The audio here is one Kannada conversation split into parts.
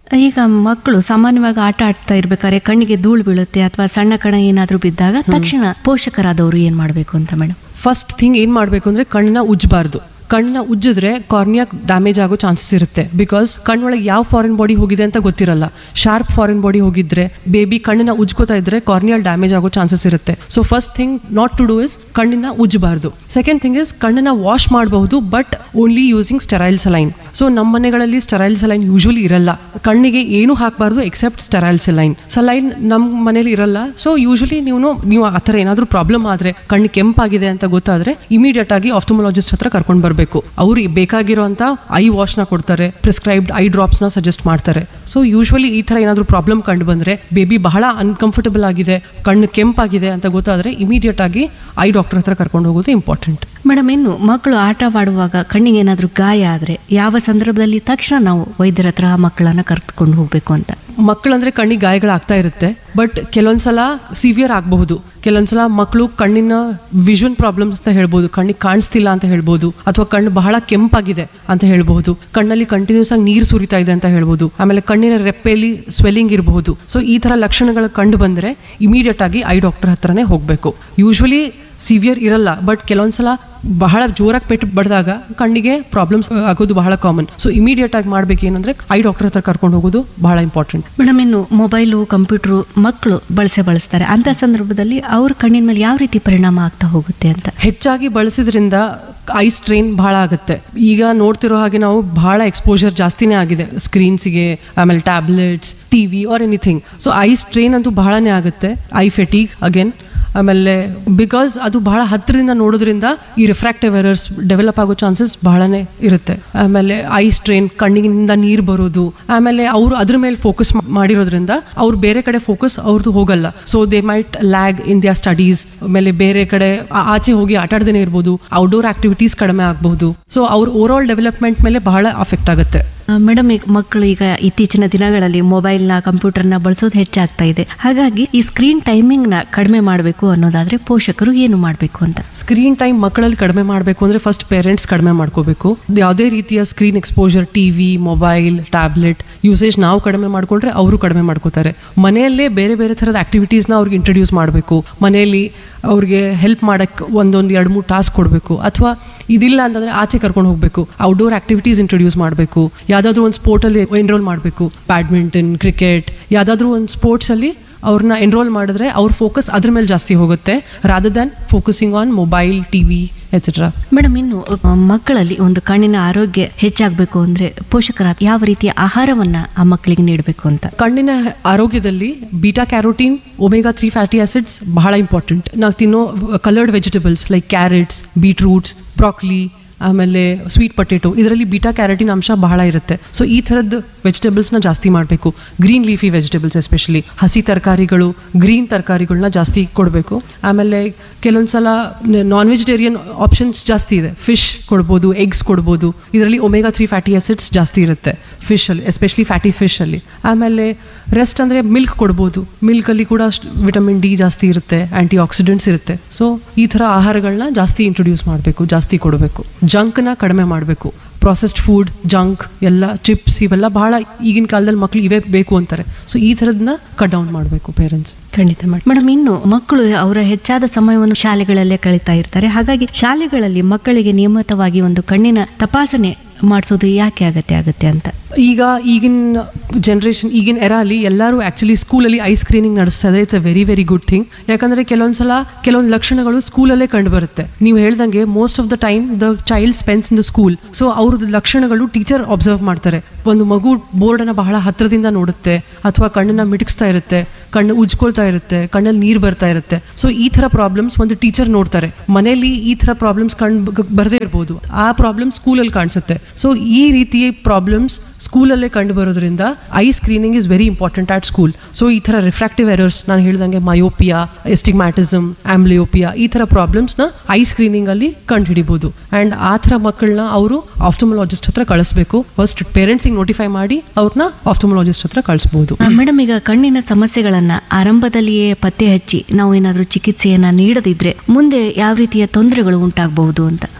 ಈಗ ಮಕ್ಕಳು ಸಾಮಾನ್ಯವಾಗಿ ಆಟ ಆಡ್ತಾ ಇರ್ಬೇಕಾದ್ರೆ ಕಣ್ಣಿಗೆ ಧೂಳು ಬೀಳುತ್ತೆ ಅಥವಾ ಸಣ್ಣ ಕಣ ಏನಾದ್ರೂ ಬಿದ್ದಾಗ ತಕ್ಷಣ ಪೋಷಕರಾದವರು ಏನ್ ಮಾಡ್ಬೇಕು ಅಂತ ಮೇಡಮ್ ಫಸ್ಟ್ ಥಿಂಗ್ ಏನು ಮಾಡಬೇಕು ಅಂದರೆ ಕಣ್ಣನ್ನ ಉಜ್ಜಬಾರ್ದು ಕಣ್ಣನ್ನ ಉಜ್ಜಿದ್ರೆ ಕಾರ್ನಿಯಾ ಡ್ಯಾಮೇಜ್ ಆಗೋ ಚಾನ್ಸಸ್ ಇರುತ್ತೆ ಬಿಕಾಸ್ ಕಣ್ಣೊಳಗೆ ಯಾವ ಫಾರಿನ್ ಬಾಡಿ ಹೋಗಿದೆ ಅಂತ ಗೊತ್ತಿರಲ್ಲ ಶಾರ್ಪ್ ಫಾರಿನ್ ಬಾಡಿ ಹೋಗಿದ್ರೆ ಬೇಬಿ ಕಣ್ಣನ್ನ ಉಜ್ಕೋತಾ ಇದ್ರೆ ಕಾರ್ನಿಯಲ್ ಡ್ಯಾಮೇಜ್ ಆಗೋ ಚಾನ್ಸಸ್ ಇರುತ್ತೆ so first thing not to do is ಕಣ್ಣನ್ನ ಉಜ್ಜಬಾರ್ದು ಸೆಕೆಂಡ್ ಥಿಂಗ್ ಇಸ್ ಕಣ್ಣನ್ನ ವಾಶ್ ಮಾಡಬಹುದು but only using sterile saline so ನಮ್ಮ ಮನೆಗಳಲ್ಲಿ ಸ್ಟೆರೈಲ್ ಸಲೈನ್ ಯೂಶುವಲಿ ಇರಲ್ಲ ಕಣ್ಣಿಗೆ ಏನು ಹಾಕಬಾರ್ದು ಎಕ್ಸೆಪ್ಟ್ ಸ್ಟೆರೈಲ್ ಸಲೈನ್ ಸಲೈನ್ ನಮ್ಮ ಮನೇಲಿ ಇರಲ್ಲ ಸೊ ಯೂಶುವಲಿ ನೀವು ನೀವು ಆ ಥರ ಏನಾದರೂ ಪ್ರಾಬ್ಲಮ್ ಆದರೆ ಕಣ್ಣು ಕೆಂಪಾಗಿದೆ ಅಂತ ಗೊತ್ತಾದ್ರೆ ಇಮಿಡಿಯೇಟ್ ಆಗಿ ಆಫ್ಟಮೊಲಾಜಿಸ್ಟ್ ಹತ್ರ ಕರ್ಕೊಂಡು ಬರಬೇಕು ಅವ್ರಿಗೆ ಬೇಕಾಗಿರೋಂಥ ಐ ವಾಶ್ನ ಕೊಡ್ತಾರೆ ಪ್ರಿಸ್ಕ್ರೈಬ್ಡ್ ಐ ಡ್ರಾಪ್ಸ್ನ ಸಜೆಸ್ಟ್ ಮಾಡ್ತಾರೆ ಸೊ ಯೂಶುವಲಿ ಈ ಥರ ಏನಾದರೂ ಪ್ರಾಬ್ಲಮ್ ಕಂಡು ಬಂದರೆ ಬೇಬಿ ಬಹಳ ಅನ್ಕಂಫರ್ಟಬಲ್ ಆಗಿದೆ ಕಣ್ಣು ಕೆಂಪಾಗಿದೆ ಅಂತ ಗೊತ್ತಾದರೆ ಇಮಿಡಿಯೇಟ್ ಆಗಿ ಐ ಡಾಕ್ಟರ್ ಹತ್ರ ಕರ್ಕೊಂಡು ಹೋಗೋದು ಇಂಪಾರ್ಟೆಂಟ್ ಮೇಡಮ್ ಇನ್ನು ಮಕ್ಕಳು ಆಟವಾಡುವಾಗ ಕಣ್ಣಿಗೆ ಏನಾದ್ರೂ ಗಾಯ ಆದ್ರೆ ಯಾವ ಸಂದರ್ಭದಲ್ಲಿ ತಕ್ಷಣ ನಾವು ವೈದ್ಯರ ಹತ್ರ ಆ ಮಕ್ಕಳನ್ನ ಕರೆದುಕೊಂಡು ಹೋಗ್ಬೇಕು ಅಂತ ಮಕ್ಕಳಂದ್ರೆ ಕಣ್ಣಿಗೆ ಗಾಯಗಳಾಗ್ತಾ ಇರುತ್ತೆ ಬಟ್ ಕೆಲವೊಂದ್ಸಲ ಸಿವಿಯರ್ ಆಗಬಹುದು ಕೆಲವೊಂದ್ಸಲ ಮಕ್ಕಳು ಕಣ್ಣಿನ ವಿಷನ್ ಪ್ರಾಬ್ಲಮ್ಸ್ ಅಂತ ಹೇಳ್ಬೋದು ಕಣ್ಣಿಗೆ ಕಾಣಿಸ್ತಿಲ್ಲ ಅಂತ ಹೇಳ್ಬೋದು ಅಥವಾ ಕಣ್ಣು ಬಹಳ ಕೆಂಪಾಗಿದೆ ಅಂತ ಹೇಳ್ಬಹುದು ಕಣ್ಣಲ್ಲಿ ಕಂಟಿನ್ಯೂಸ್ ಆಗಿ ನೀರು ಸುರಿತಾ ಇದೆ ಅಂತ ಹೇಳ್ಬೋದು ಆಮೇಲೆ ಕಣ್ಣಿನ ರೆಪ್ಪೆಯಲ್ಲಿ ಸ್ವೆಲ್ಲಿಂಗ್ ಇರಬಹುದು ಸೊ ಈ ತರ ಲಕ್ಷಣಗಳು ಕಂಡು ಬಂದ್ರೆ ಇಮಿಡಿಯೇಟ್ ಆಗಿ ಐ ಡಾಕ್ಟರ್ ಹತ್ರನೇ ಹೋಗಬೇಕು ಯೂಶ್ವಲಿ ಸಿವಿಯರ್ ಇರಲ್ಲ ಬಟ್ ಕೆಲವೊಂದ್ಸಲ ಬಹಳ ಜೋರಾಗಿ ಪೆಟ್ಟು ಬಡ್ದಾಗ ಕಣ್ಣಿಗೆ ಪ್ರಾಬ್ಲಮ್ಸ್ ಆಗೋದು ಬಹಳ ಕಾಮನ್ ಸೊ ಇಮಿಡಿಯೇಟ್ ಆಗಿ ಮಾಡ್ಬೇಕು ಏನಂದ್ರೆ ಐ ಡಾಕ್ಟರ್ ಹತ್ರ ಕರ್ಕೊಂಡು ಹೋಗೋದು ಬಹಳ ಇಂಪಾರ್ಟೆಂಟ್ ಮೇಡಮ್ ಇನ್ನು ಮೊಬೈಲು ಕಂಪ್ಯೂಟರ್ ಮಕ್ಕಳು ಬಳಸೇ ಬಳಸ್ತಾರೆ ಅಂತ ಸಂದರ್ಭದಲ್ಲಿ ಅವ್ರ ಕಣ್ಣಿನ ಮೇಲೆ ಯಾವ ರೀತಿ ಪರಿಣಾಮ ಆಗ್ತಾ ಹೋಗುತ್ತೆ ಅಂತ ಹೆಚ್ಚಾಗಿ ಬಳಸಿದ್ರಿಂದ ಐ ಸ್ಟ್ರೈನ್ ಬಹಳ ಆಗುತ್ತೆ ಈಗ ನೋಡ್ತಿರೋ ಹಾಗೆ ನಾವು ಬಹಳ ಎಕ್ಸ್ಪೋಜರ್ ಜಾಸ್ತಿನೇ ಆಗಿದೆ ಸ್ಕ್ರೀನ್ಸಿಗೆ ಆಮೇಲೆ tablets TV or anything so eye strain ಅಂತೂ ಬಹಳನೇ ಆಗುತ್ತೆ ಐ ಫೆಟೀಗ್ ಅಗೇನ್ ಆಮೇಲೆ ಬಿಕಾಸ್ ಅದು ಬಹಳ ಹತ್ತಿರದಿಂದ ನೋಡೋದ್ರಿಂದ ಈ ರಿಫ್ರಾಕ್ಟಿವ್ ಎರರ್ಸ್ ಡೆವಲಪ್ ಆಗೋ ಚಾನ್ಸಸ್ ಬಹಳನೇ ಇರುತ್ತೆ ಆಮೇಲೆ ಐ ಸ್ಟ್ರೈನ್ ಕಣ್ಣಿನಿಂದ ನೀರು ಬರೋದು ಆಮೇಲೆ ಅವರು ಅದ್ರ ಮೇಲೆ ಫೋಕಸ್ ಮಾಡಿರೋದ್ರಿಂದ ಅವ್ರು ಬೇರೆ ಕಡೆ ಫೋಕಸ್ ಅವ್ರದ್ದು ಹೋಗಲ್ಲ so they might lag in their studies ಆಮೇಲೆ ಬೇರೆ ಕಡೆ ಆ- ಆಚೆ ಹೋಗಿ ಆಟ ಆಡ್ದೇನೆ ಇರ್ಬೋದು ಔಟ್ಡೋರ್ ಆಕ್ಟಿವಿಟೀಸ್ ಕಡಿಮೆ ಆಗಬಹುದು ಸೊ ಅವ್ರ ಓವರ್ ಆಲ್ ಡೆವಲಪ್ಮೆಂಟ್ ಮೇಲೆ ಬಹಳ ಅಫೆಕ್ಟ್ ಆಗುತ್ತೆ ಮೇಡಮ್ ಈಗ ಮಕ್ಕಳು ಈಗ ಇತ್ತೀಚಿನ ದಿನಗಳಲ್ಲಿ ಮೊಬೈಲ್ನ ಕಂಪ್ಯೂಟರ್ನ ಬಳಸೋದು ಹೆಚ್ಚಾಗ್ತಾ ಇದೆ ಹಾಗಾಗಿ ಈ ಸ್ಕ್ರೀನ್ ಟೈಮಿಂಗ್ನ ಕಡಿಮೆ ಮಾಡಬೇಕು ಅನ್ನೋದಾದ್ರೆ ಪೋಷಕರು ಏನು ಮಾಡಬೇಕು ಅಂತ ಸ್ಕ್ರೀನ್ ಟೈಮ್ ಮಕ್ಕಳಲ್ಲಿ ಕಡಿಮೆ ಮಾಡಬೇಕು ಅಂದ್ರೆ ಫಸ್ಟ್ ಪೇರೆಂಟ್ಸ್ ಕಡಿಮೆ ಮಾಡ್ಕೋಬೇಕು ಯಾವುದೇ ರೀತಿಯ screen exposure TV mobile tablet usage ನಾವು ಕಡಿಮೆ ಮಾಡ್ಕೊಂಡ್ರೆ ಅವರು ಕಡಿಮೆ ಮಾಡ್ಕೋತಾರೆ ಮನೆಯಲ್ಲೇ ಬೇರೆ ಬೇರೆ ಥರದ ಆಕ್ಟಿವಿಟೀಸ್ನ ಅವ್ರಿಗೆ ಇಂಟ್ರೊಡ್ಯೂಸ್ ಮಾಡಬೇಕು ಮನೆಯಲ್ಲಿ ಅವ್ರಿಗೆ ಹೆಲ್ಪ್ ಮಾಡಕ್ಕೆ ಒಂದೊಂದು ಎರಡು ಮೂರು ಟಾಸ್ಕ್ ಕೊಡಬೇಕು ಅಥವಾ ಇದಿಲ್ಲ ಅಂತಂದ್ರೆ ಆಚೆ ಕರ್ಕೊಂಡು ಹೋಗಬೇಕು ಔಟ್ಡೋರ್ ಆಕ್ಟಿವಿಟೀಸ್ ಇಂಟ್ರೊಡ್ಯೂಸ್ ಮಾಡಬೇಕು ಯಾವುದಾದ್ರೂ ಒಂದು ಸ್ಪೋರ್ಟಲ್ಲಿ ಎನ್ರೋಲ್ ಮಾಡಬೇಕು ಬ್ಯಾಡ್ಮಿಂಟನ್ ಕ್ರಿಕೆಟ್ ಯಾವುದಾದ್ರೂ ಒಂದು ಸ್ಪೋರ್ಟ್ಸಲ್ಲಿ ಅವ್ರನ್ನ ಎನ್ರೋಲ್ ಮಾಡಿದ್ರೆ ಅವ್ರ ಫೋಕಸ್ ಅದ್ರ ಮೇಲೆ ಜಾಸ್ತಿ ಹೋಗುತ್ತೆ rather than focusing on mobile TV etcetera madam ಇನ್ನು ಅ, ಮಕ್ಕಳಲ್ಲಿ ಒಂದು ಕಣ್ಣಿನ ಆರೋಗ್ಯ ಹೆಚ್ಚಾಗಬೇಕು ಅಂದ್ರೆ ಪೋಷಕರ ಯಾವ ರೀತಿಯ ಆಹಾರವನ್ನ ಆ ಮಕ್ಕಳಿಗೆ ನೀಡಬೇಕು ಅಂತ ಕಣ್ಣಿನ ಆರೋಗ್ಯದಲ್ಲಿ beta carotene omega three fatty acids ಬಹಳ ಇಂಪಾರ್ಟೆಂಟ್ ನಾವು ತಿನ್ನೋ coloured vegetables like carrots beetroots broccoli ಆಮೇಲೆ ಸ್ವೀಟ್ ಪೊಟೇಟೊ ಇದರಲ್ಲಿ ಬೀಟಾ ಕ್ಯಾರಟಿನ್ ಅಂಶ ಬಹಳ ಇರುತ್ತೆ ಸೊ ಈ ಥರದ್ದು ವೆಜಿಟೇಬಲ್ಸ್ನ ಜಾಸ್ತಿ ಮಾಡಬೇಕು ಗ್ರೀನ್ ಲೀಫಿ ವೆಜಿಟೇಬಲ್ಸ್ ಎಸ್ಪೆಷಲಿ ಹಸಿ ತರಕಾರಿಗಳು ಗ್ರೀನ್ ತರಕಾರಿಗಳನ್ನ ಜಾಸ್ತಿ ಕೊಡಬೇಕು ಆಮೇಲೆ ಕೆಲವೊಂದು ಸಲ ನಾನ್ ವೆಜಿಟೇರಿಯನ್ ಆಪ್ಷನ್ಸ್ ಜಾಸ್ತಿ ಇದೆ ಫಿಶ್ ಕೊಡ್ಬೋದು ಎಗ್ಸ್ ಕೊಡ್ಬೋದು ಇದರಲ್ಲಿ ಒಮೆಗಾ ತ್ರೀ ಫ್ಯಾಟಿ ಆಸಿಡ್ಸ್ ಜಾಸ್ತಿ ಇರುತ್ತೆ ಫಿಶಲ್ಲಿ ಎಸ್ಪೆಷಲಿ ಫ್ಯಾಟಿ ಫಿಶಲ್ಲಿ ಆಮೇಲೆ ರೆಸ್ಟ್ ಅಂದರೆ ಮಿಲ್ಕ್ ಕೊಡ್ಬೋದು ಮಿಲ್ಕಲ್ಲಿ ಕೂಡ ವಿಟಮಿನ್ ಡಿ ಜಾಸ್ತಿ ಇರುತ್ತೆ ಆ್ಯಂಟಿ ಆಕ್ಸಿಡೆಂಟ್ಸ್ ಇರುತ್ತೆ ಸೊ ಈ ಥರ ಆಹಾರಗಳನ್ನ ಜಾಸ್ತಿ ಇಂಟ್ರೊಡ್ಯೂಸ್ ಮಾಡಬೇಕು ಜಾಸ್ತಿ ಕೊಡಬೇಕು ಜಂಕ್ನ ಕಡಿಮೆ ಮಾಡಬೇಕು ಪ್ರಾಸೆಸ್ಡ್ ಫುಡ್ ಜಂಕ್ ಎಲ್ಲ ಚಿಪ್ಸ್ ಇವೆಲ್ಲ ಬಹಳ ಈಗಿನ ಕಾಲದಲ್ಲಿ ಮಕ್ಳು ಇವೇ ಬೇಕು ಅಂತಾರೆ ಸೊ ಈ ಥರದನ್ನ ಕಟ್ ಡೌನ್ ಮಾಡಬೇಕು ಪೇರೆಂಟ್ಸ್ ಖಂಡಿತ ಮೇಡಮ್ ಇನ್ನು ಮಕ್ಕಳು ಅವರ ಹೆಚ್ಚಾದ ಸಮಯವನ್ನು ಶಾಲೆಗಳಲ್ಲೇ ಕಳೀತಾ ಇರ್ತಾರೆ ಹಾಗಾಗಿ ಶಾಲೆಗಳಲ್ಲಿ ಮಕ್ಕಳಿಗೆ ನಿಯಮಿತವಾಗಿ ಒಂದು ಕಣ್ಣಿನ ತಪಾಸಣೆ ಮಾಡಿಸೋದು ಯಾಕೆ ಅಗತ್ಯ ಆಗುತ್ತೆ ಅಂತ ಈಗ ಈಗಿನ ಜನ್ರೇಷನ್ ಈಗಿನ ಎರಾಲಿ ಎಲ್ಲರೂ ಆ್ಯಕ್ಚುಲಿ ಸ್ಕೂಲಲ್ಲಿ ಐ ಸ್ಕ್ರೀನಿಂಗ್ ನಡೆಸ್ತಾ ಇದ್ದಾರೆ it's a very very good thing ಯಾಕಂದರೆ ಕೆಲವೊಂದ್ಸಲ ಕೆಲವೊಂದು ಲಕ್ಷಣಗಳು ಸ್ಕೂಲಲ್ಲೇ ಕಂಡು ಬರುತ್ತೆ ನೀವು ಹೇಳ್ದಂಗೆ most of the time the child spends in the school so ಅವ್ರದ್ದು ಲಕ್ಷಣಗಳು ಟೀಚರ್ ಅಬ್ಸರ್ವ್ ಮಾಡ್ತಾರೆ ಒಂದು ಮಗು ಬೋರ್ಡನ್ನು ಬಹಳ ಹತ್ರದಿಂದ ನೋಡುತ್ತೆ ಅಥವಾ ಕಣ್ಣನ್ನ ಮಿಟುಕಿಸ್ತಾ ಇರುತ್ತೆ ಕಣ್ಣು ಉಜ್ಕೊಳ್ತಾ ಇರುತ್ತೆ ಕಣ್ಣಲ್ಲಿ ನೀರು ಬರ್ತಾ ಇರುತ್ತೆ ಸೊ ಈ ಥರ ಪ್ರಾಬ್ಲಮ್ಸ್ ಒಂದು ಟೀಚರ್ ನೋಡ್ತಾರೆ ಮನೆಯಲ್ಲಿ ಈ ಥರ ಪ್ರಾಬ್ಲಮ್ಸ್ ಕಂಡು ಬರದೇ ಇರ್ಬೋದು ಆ ಪ್ರಾಬ್ಲಮ್ ಸ್ಕೂಲಲ್ಲಿ ಕಾಣಿಸುತ್ತೆ ಸೊ ಈ ರೀತಿಯ ಪ್ರಾಬ್ಲಮ್ಸ್ ಸ್ಕೂಲಲ್ಲೇ ಕಂಡು ಬರೋದ್ರಿಂದ eye screening is very important at school so ಈ ಥರ ರಿಫ್ರಾಕ್ಟಿವ್ ಎರರ್ಸ್ ನಾನು ಹೇಳ್ದಂಗೆ ಮಯೋಪಿಯಾ ಎಸ್ಟಿಗ್ಮ್ಯಾಟಿಸಮ್ ಆಂಬ್ಲಿಯೋಪಿಯಾ ಈ ಥರ ಪ್ರಾಬ್ಲಮ್ಸ್ನ ಐ ಸ್ಕ್ರೀನಿಂಗಲ್ಲಿ ಕಂಡು ಹಿಡಿಬೋದು ಆ್ಯಂಡ್ ಆ ಥರ ಮಕ್ಕಳನ್ನ ಅವರು ಆಫ್ಟಮೊಲಾಜಿಸ್ಟ್ ಹತ್ರ ಕಳಿಸ್ಬೇಕು ಫಸ್ಟ್ ಪೇರೆಂಟ್ಸಿಗೆ ನೋಟಿಫೈ ಮಾಡಿ ಅವ್ರನ್ನ ಆಫ್ಟಮೊಲಾಜಿಸ್ಟ್ ಹತ್ರ ಕಳಿಸ್ಬೋದು ಮೇಡಮ್ ಈಗ ಕಣ್ಣಿನ ಸಮಸ್ಯೆಗಳನ್ನ ಆರಂಭದಲ್ಲಿಯೇ ಪತ್ತೆ ಹಚ್ಚಿ ನಾವು ಏನಾದರೂ ಚಿಕಿತ್ಸೆಯನ್ನ ನೀಡದಿದ್ರೆ ಮುಂದೆ ಯಾವ ರೀತಿಯ ತೊಂದರೆಗಳು ಉಂಟಾಗಬಹುದು ಅಂತ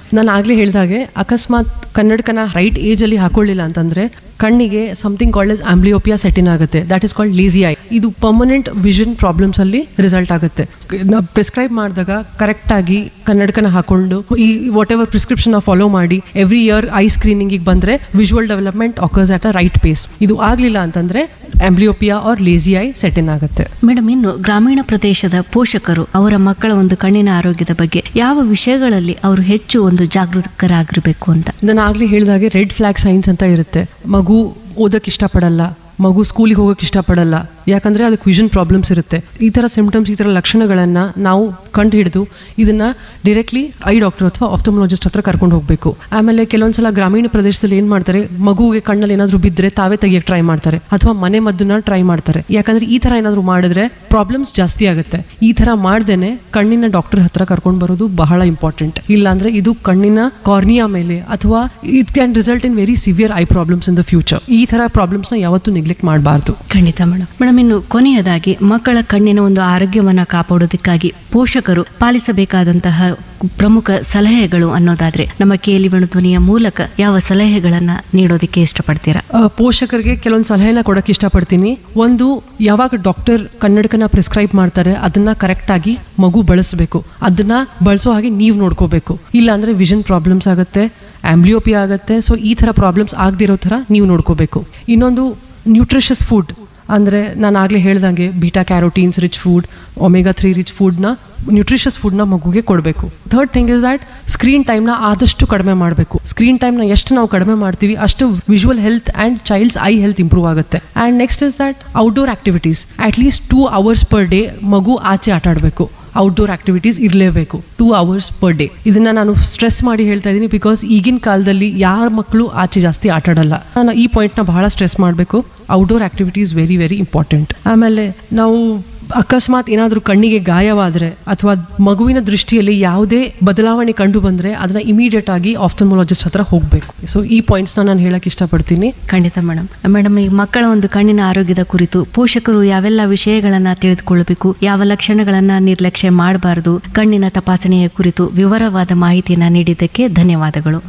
ನಾನು ಆಗ್ಲೇ ಹೇಳ್ದಾಗೆ ಅಕಸ್ಮಾತ್ ಕನ್ನಡಕನ ರೈಟ್ ಏಜ್ ಅಲ್ಲಿ ಹಾಕೊಳ್ಳಿಲ್ಲ ಅಂತಂದ್ರೆ ಕಣ್ಣಿಗೆ something called as amblyopia set in ಆಗುತ್ತೆ that is called lazy eye ಇದು ಪರ್ಮನೆಂಟ್ ವಿಷನ್ ಪ್ರಾಬ್ಲಮ್ಸ್ ಅಲ್ಲಿ ರಿಸಲ್ಟ್ ಆಗುತ್ತೆ ನಾವು ಪ್ರಿಸ್ಕ್ರೈಬ್ ಮಾಡಿದಾಗ ಕರೆಕ್ಟ್ ಆಗಿ ಕನ್ನಡಕನ ಹಾಕೊಂಡು ಈ ವಾಟ್ ಎವರ್ ಪ್ರಿಸ್ಕ್ರಿಪ್ಷನ್ ಫಾಲೋ ಮಾಡಿ ಎವ್ರಿ ಇಯರ್ ಐ ಸ್ಕ್ರೀನಿಂಗ್ ಬಂದ್ರೆ visual development occurs at a right pace ಇದು ಆಗ್ಲಿಲ್ಲ ಅಂತಂದ್ರೆ amblyopia or lazy eye set in ಆಗುತ್ತೆ ಮೇಡಮ್ ಇನ್ನು ಗ್ರಾಮೀಣ ಪ್ರದೇಶದ ಪೋಷಕರು ಅವರ ಮಕ್ಕಳ ಒಂದು ಕಣ್ಣಿನ ಆರೋಗ್ಯದ ಬಗ್ಗೆ ಯಾವ ವಿಷಯಗಳಲ್ಲಿ ಅವರು ಹೆಚ್ಚು ಒಂದು ಜಾಗೃತಕರಾಗಿರ್ಬೇಕು ಅಂತ ನಾನು ಆಗ್ಲೇ ಹೇಳಿದಾಗೆ ರೆಡ್ ಫ್ಲಾಗ್ ಸೈನ್ಸ್ ಅಂತ ಇರುತ್ತೆ ಮಗು ಓದಕ್ಕೆ ಇಷ್ಟಪಡಲ್ಲ ಮಗು ಸ್ಕೂಲಿಗೆ ಹೋಗೋಕೆ ಇಷ್ಟಪಡಲ್ಲ ಯಾಕಂದ್ರೆ ಅದಕ್ಕೆ ವಿಷನ್ ಪ್ರಾಬ್ಲಮ್ಸ್ ಇರುತ್ತೆ ಈ ಥರ ಸಿಂಪ್ಟಮ್ಸ್ ಈ ಥರ ಲಕ್ಷಣಗಳನ್ನು ನಾವು ಕಂಡು ಹಿಡಿದು ಇದನ್ನ ಡೈರೆಕ್ಟ್ಲಿ ಐ ಡಾಕ್ಟರ್ ಅಥವಾ ಆಫ್ಟಮೊಲಜಿಸ್ಟ್ ಹತ್ರ ಕರ್ಕೊಂಡು ಹೋಗಬೇಕು ಆಮೇಲೆ ಕೆಲವೊಂದ್ಸಲ ಗ್ರಾಮೀಣ ಪ್ರದೇಶದಲ್ಲಿ ಏನು ಮಾಡ್ತಾರೆ ಮಗುವಿಗೆ ಕಣ್ಣಲ್ಲಿ ಏನಾದರೂ ಬಿದ್ದರೆ ತಾವೇ ತೆಗಿಯಕ್ಕೆ ಟ್ರೈ ಮಾಡ್ತಾರೆ ಅಥವಾ ಮನೆ ಮದ್ದನ್ನ ಟ್ರೈ ಮಾಡ್ತಾರೆ ಯಾಕಂದ್ರೆ ಈ ಥರ ಏನಾದರೂ ಮಾಡಿದ್ರೆ ಪ್ರಾಬ್ಲಮ್ಸ್ ಜಾಸ್ತಿ ಆಗುತ್ತೆ ಈ ಥರ ಮಾಡ್ದೇನೆ ಕಣ್ಣಿನ ಡಾಕ್ಟರ್ ಹತ್ರ ಕರ್ಕೊಂಡು ಬರೋದು ಬಹಳ ಇಂಪಾರ್ಟೆಂಟ್ ಇಲ್ಲಾಂದ್ರೆ ಇದು ಕಣ್ಣಿನ ಕಾರ್ನಿಯಾ ಮೇಲೆ ಅಥವಾ it can result in very severe eye problems in the future ಈ ಥರ ಪ್ರಾಬ್ಲಮ್ಸ್ನ ಯಾವತ್ತೂ ನೆಗ್ಲೆಕ್ಟ್ ಮಾಡಬಾರ್ದು ಖಂಡಿತ ಮೇಡಮ್ ಮೇಡಮ್ ಇನ್ನು ಕೊನೆಯದಾಗಿ ಮಕ್ಕಳ ಕಣ್ಣಿನ ಒಂದು ಆರೋಗ್ಯವನ್ನ ಕಾಪಾಡೋದಕ್ಕಾಗಿ ಪೋಷಕರು ಪಾಲಿಸಬೇಕಾದಂತಹ ಪ್ರಮುಖ ಸಲಹೆಗಳು ಅನ್ನೋದಾದ್ರೆ ನಮ್ಮ ಕೇಲಿ ಧ್ವನಿಯ ಮೂಲಕ ಯಾವ ಸಲಹೆಗಳನ್ನ ನೀಡೋದಕ್ಕೆ ಇಷ್ಟಪಡ್ತೀರಾ ಆ, ಪೋಷಕರಿಗೆ ಕೆಲವೊಂದು ಸಲಹೆನ ಕೊಡಕ್ಕೆ ಇಷ್ಟಪಡ್ತೀನಿ ಒಂದು ಯಾವಾಗ ಡಾಕ್ಟರ್ ಕನ್ನಡಕನ ಪ್ರಿಸ್ಕ್ರೈಬ್ ಮಾಡ್ತಾರೆ ಅದನ್ನ ಕರೆಕ್ಟ್ ಆಗಿ ಮಗು ಬಳಸಬೇಕು ಅದನ್ನ ಬಳಸೋ ಹಾಗೆ ನೀವು ನೋಡ್ಕೋಬೇಕು ಇಲ್ಲ ಅಂದ್ರೆ ವಿಷನ್ ಪ್ರಾಬ್ಲಮ್ಸ್ ಆಗುತ್ತೆ ಆಂಬ್ಲಿಯೋಪಿಯಾ ಆಗುತ್ತೆ ಸೊ ಈ ಥರ ಪ್ರಾಬ್ಲಮ್ಸ್ ಆಗದಿರೋ ಥರ ನೀವು ನೋಡ್ಕೋಬೇಕು ಇನ್ನೊಂದು ನ್ಯೂಟ್ರಿಷಸ್ ಫುಡ್ ಅಂದರೆ ನಾನು ಆಗಲೇ ಹೇಳ್ದಂಗೆ beta carotenes rich food omega three rich ಫುಡ್ನ ನ್ಯೂಟ್ರಿಷಸ್ ಫುಡ್ನ ಮಗುಗೆ ಕೊಡಬೇಕು third thing is that screen ಟೈಮ್ನ ಆದಷ್ಟು ಕಡಿಮೆ ಮಾಡಬೇಕು ಸ್ಕ್ರೀನ್ ಟೈಮ್ನ ಎಷ್ಟು ನಾವು ಕಡಿಮೆ ಮಾಡ್ತೀವಿ ಅಷ್ಟು visual health and child's eye health improve ಆಗುತ್ತೆ and next is that outdoor activities at least two hours per day ಮಗು ಆಚೆ ಆಟ ಆಡಬೇಕು ಔಟ್ಡೋರ್ ಆಕ್ಟಿವಿಟೀಸ್ ಇರಲೇಬೇಕು ಟೂ ಅವರ್ಸ್ ಪರ್ ಡೇ ಇದನ್ನ ನಾನು ಸ್ಟ್ರೆಸ್ ಮಾಡಿ ಹೇಳ್ತಾ ಇದ್ದೀನಿ ಬಿಕಾಸ್ ಈಗಿನ ಕಾಲದಲ್ಲಿ ಯಾರ ಮಕ್ಕಳು ಆಚೆ ಜಾಸ್ತಿ ಆಟ ಆಡಲ್ಲ ನಾನು ಈ ಪಾಯಿಂಟ್ನ ಬಹಳ ಸ್ಟ್ರೆಸ್ ಮಾಡಬೇಕು outdoor activities very very important ಆಮೇಲೆ ನಾವು ಅಕಸ್ಮಾತ್ ಏನಾದರೂ ಕಣ್ಣಿಗೆ ಗಾಯವಾದರೆ ಅಥವಾ ಮಗುವಿನ ದೃಷ್ಟಿಯಲ್ಲಿ ಯಾವುದೇ ಬದಲಾವಣೆ ಕಂಡು ಬಂದರೆ ಅದನ್ನ ಇಮಿಡಿಯೇಟ್ ಆಗಿ ಆಫ್ಟಮೊಲಜಿಸ್ಟ್ ಹತ್ರ ಹೋಗಬೇಕು ಸೊ ಈ ಪಾಯಿಂಟ್ಸ್ನ ನಾನು ಹೇಳಕ್ಕೆ ಇಷ್ಟಪಡ್ತೀನಿ ಖಂಡಿತ ಮೇಡಮ್ ಮೇಡಮ್ ಈ ಮಕ್ಕಳ ಒಂದು ಕಣ್ಣಿನ ಆರೋಗ್ಯದ ಕುರಿತು ಪೋಷಕರು ಯಾವೆಲ್ಲ ವಿಷಯಗಳನ್ನ ತಿಳಿದುಕೊಳ್ಳಬೇಕು ಯಾವ ಲಕ್ಷಣಗಳನ್ನ ನಿರ್ಲಕ್ಷ್ಯ ಮಾಡಬಾರದು ಕಣ್ಣಿನ ತಪಾಸಣೆಯ ಕುರಿತು ವಿವರವಾದ ಮಾಹಿತಿಯನ್ನ ನೀಡಿದ್ದಕ್ಕೆ ಧನ್ಯವಾದಗಳು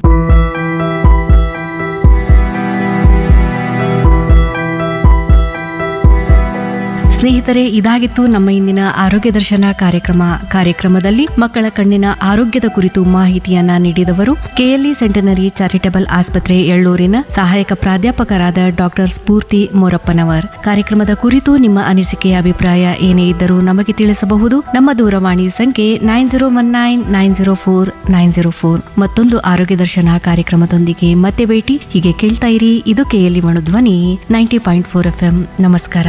ಸ್ನೇಹಿತರೆ ಇದಾಗಿತ್ತು ನಮ್ಮ ಇಂದಿನ ಆರೋಗ್ಯ ದರ್ಶನ ಕಾರ್ಯಕ್ರಮ ಕಾರ್ಯಕ್ರಮದಲ್ಲಿ ಮಕ್ಕಳ ಕಣ್ಣಿನ ಆರೋಗ್ಯದ ಕುರಿತು ಮಾಹಿತಿಯನ್ನ ನೀಡಿದವರು ಕೆಎಲ್ಇ ಸೆಂಟನರಿ ಚಾರಿಟಬಲ್ ಆಸ್ಪತ್ರೆ ಎಳ್ಳೂರಿನ ಸಹಾಯಕ ಪ್ರಾಧ್ಯಾಪಕರಾದ ಡಾಕ್ಟರ್ ಸ್ಫೂರ್ತಿ ಮೋರಪ್ಪನವರ್ ಕಾರ್ಯಕ್ರಮದ ಕುರಿತು ನಿಮ್ಮ ಅನಿಸಿಕೆ ಅಭಿಪ್ರಾಯ ಏನೇ ಇದ್ದರೂ ನಮಗೆ ತಿಳಿಸಬಹುದು ನಮ್ಮ ದೂರವಾಣಿ ಸಂಖ್ಯೆ nine zero one nine nine zero four nine zero four ಮತ್ತೊಂದು ಆರೋಗ್ಯ ದರ್ಶನ ಕಾರ್ಯಕ್ರಮದೊಂದಿಗೆ ಮತ್ತೆ ಭೇಟಿ ಹೀಗೆ ಕೇಳ್ತಾ ಇರಿ ಇದು KLE Manudhwani ninety point four F M ನಮಸ್ಕಾರ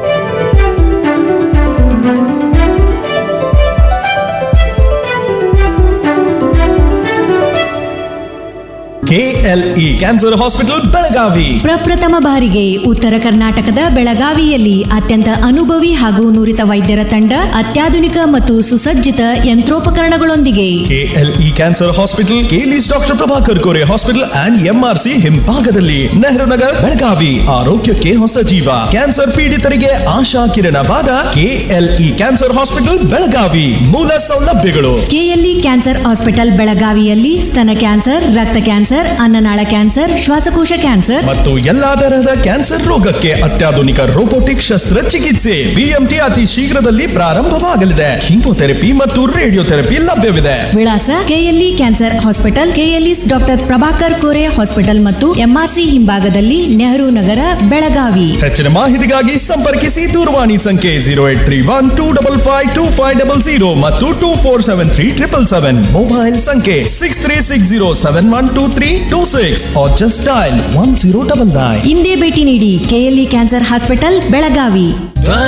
ಕೆಎಲ್ಇ ಕ್ಯಾನ್ಸರ್ ಹಾಸ್ಪಿಟಲ್ ಬೆಳಗಾವಿ ಪ್ರಪ್ರಥಮ ಬಾರಿಗೆ ಉತ್ತರ ಕರ್ನಾಟಕದ ಬೆಳಗಾವಿಯಲ್ಲಿ ಅತ್ಯಂತ ಅನುಭವಿ ಹಾಗೂ ನುರಿತ ವೈದ್ಯರ ತಂಡ ಅತ್ಯಾಧುನಿಕ ಮತ್ತು ಸುಸಜ್ಜಿತ ಯಂತ್ರೋಪಕರಣಗಳೊಂದಿಗೆ KLE cancer hospital KLE's doctor Prabhakar Kore hospital and MRC ಹಿಂಭಾಗದಲ್ಲಿ ನೆಹರು ನಗರ್ ಬೆಳಗಾವಿ ಆರೋಗ್ಯಕ್ಕೆ ಹೊಸ ಜೀವ ಕ್ಯಾನ್ಸರ್ ಪೀಡಿತರಿಗೆ ಆಶಾ ಕಿರಣವಾದ ಕೆಎಲ್ಇ ಕ್ಯಾನ್ಸರ್ ಹಾಸ್ಪಿಟಲ್ ಬೆಳಗಾವಿ ಮೂಲ ಸೌಲಭ್ಯಗಳು ಕೆಎಲ್ಇ ಕ್ಯಾನ್ಸರ್ ಹಾಸ್ಪಿಟಲ್ ಬೆಳಗಾವಿಯಲ್ಲಿ ಸ್ತನ ಕ್ಯಾನ್ಸರ್ ರಕ್ತ ಕ್ಯಾನ್ಸರ್ ಅನ್ನನಾಳ ಕ್ಯಾನ್ಸರ್ ಶ್ವಾಸಕೋಶ ಕ್ಯಾನ್ಸರ್ ಮತ್ತು ಎಲ್ಲಾ ತರಹದ ಕ್ಯಾನ್ಸರ್ ರೋಗಕ್ಕೆ ಅತ್ಯಾಧುನಿಕ ರೋಬೋಟಿಕ್ ಶಸ್ತ್ರಚಿಕಿತ್ಸೆ ಬಿಎಂಟಿ ಅತಿ ಶೀಘ್ರದಲ್ಲಿ ಪ್ರಾರಂಭವಾಗಲಿದೆ ಕೀಮೋಥೆರಪಿ ಮತ್ತು ರೇಡಿಯೋಥೆರಪಿ ಲಭ್ಯವಿದೆ ವಿಳಾಸ KLE cancer hospital KLE's doctor Prabhakar Kore hospital ಮತ್ತು ಎಂಆರ್ಸಿ ಹಿಂಭಾಗದಲ್ಲಿ ನೆಹರು ನಗರ ಬೆಳಗಾವಿ ಹೆಚ್ಚಿನ ಮಾಹಿತಿಗಾಗಿ ಸಂಪರ್ಕಿಸಿ ದೂರವಾಣಿ ಸಂಖ್ಯೆ zero eight three one two double five two five double zero ಮತ್ತು two four seven three triple seven mobile ಸಂಖ್ಯೆ six three six zero seven one two three two six just dial one zero double nine ಇಂದೇ ಭೇಟಿ ನೀಡಿ ಕೆಎಲ್ಇ ಕ್ಯಾನ್ಸರ್ ಹಾಸ್ಪಿಟಲ್ ಬೆಳಗಾವಿ